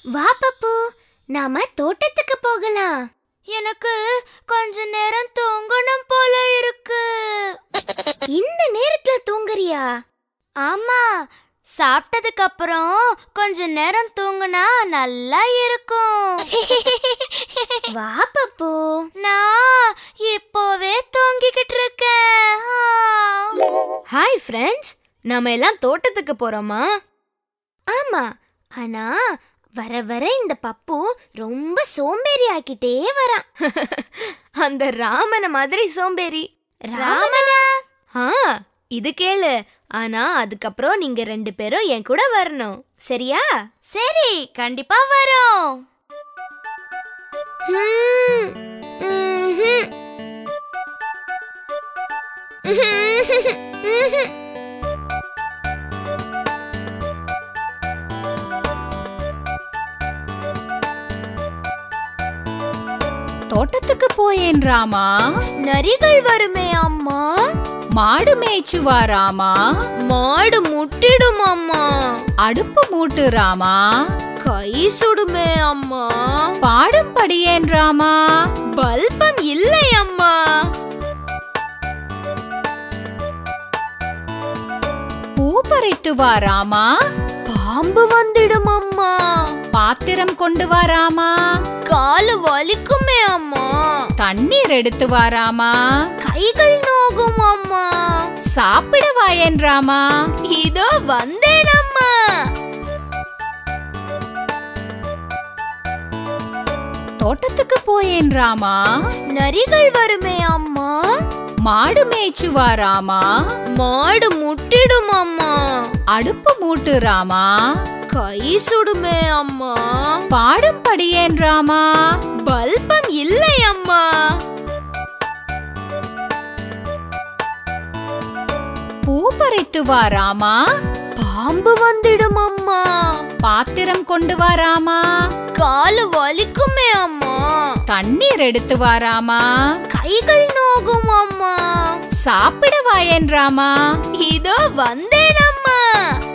வா பப்பு நாம தோட்டத்துக்கு போகலாம் எனக்கு கொஞ்ச நேரம் தூங்கணும் போல இருக்கு இந்த நேரத்துல தூங்குறியா ஆமா சாப்பிட்டதுக்கு அப்புறம் கொஞ்ச நேரம் தூங்குனா நல்லா இருக்கும் வா பப்பு நான் இப்போவே தூங்கிக்கிட்டு இருக்கேன் ஹாய் ஃப்ரெண்ட்ஸ் நாம எல்லாம் தோட்டத்துக்கு போறோமா ஆமா ஆனா வர வர இந்த பப்பு ரொம்ப சோம்பேறி ஆக்கிட்டே வரான் அந்த ராமன மாதிரி சோம்பேறி ராமனா ஆ இது கேளு ஆனா அதுக்கப்புறம் நீங்க ரெண்டு பேரும் என் கூட வரணும் சரியா சரி கண்டிப்பா வரோம் ஹம், ம்ஹும். ம்ஹும். தோட்டத்துக்கு போயேன் ராமா நரிகள் வருமே அம்மா மாடு மேய்ச்சுவா ராமா மாடு முட்டிடும் அம்மா அடுப்பு மூட்டு ராமா கை சுடுமே அம்மா பாடும் படியேன் ராமா பல்பம் இல்லை அம்மா பூ பறித்து வா ராமா பாம்பு வந்துடும் அம்மா பாத்திரம் கொண்டு வா ராமா காலு வலிக்குமே அம்மா தண்ணீர் எடுத்து வா ராமா கைகள் நோகும் அம்மா சாப்பிட வாயேன் ராமா இதோ வந்தேன் அம்மா தோட்டத்துக்கு போயேன் ராமா நரிகள் வருமே அம்மா மாடு மேய்ச்சுவா ராமா மாடு முட்டிடும் அம்மா அடுப்பு மூட்டு ராமா கை சுடுமே அம்மா பாடும் படியேன் ராமா பல்பம் இல்லை அம்மா பூ பறித்து வா ராமா பாம்பு வந்துடும் அம்மா பாத்திரம் கொண்டு வா ராமா காலு வலிக்குமே அம்மா தண்ணீர் எடுத்து வா ராமா கைகள் நோகும் அம்மா சாப்பிட வாயேன் ராமா இதோ வந்தேன் அம்மா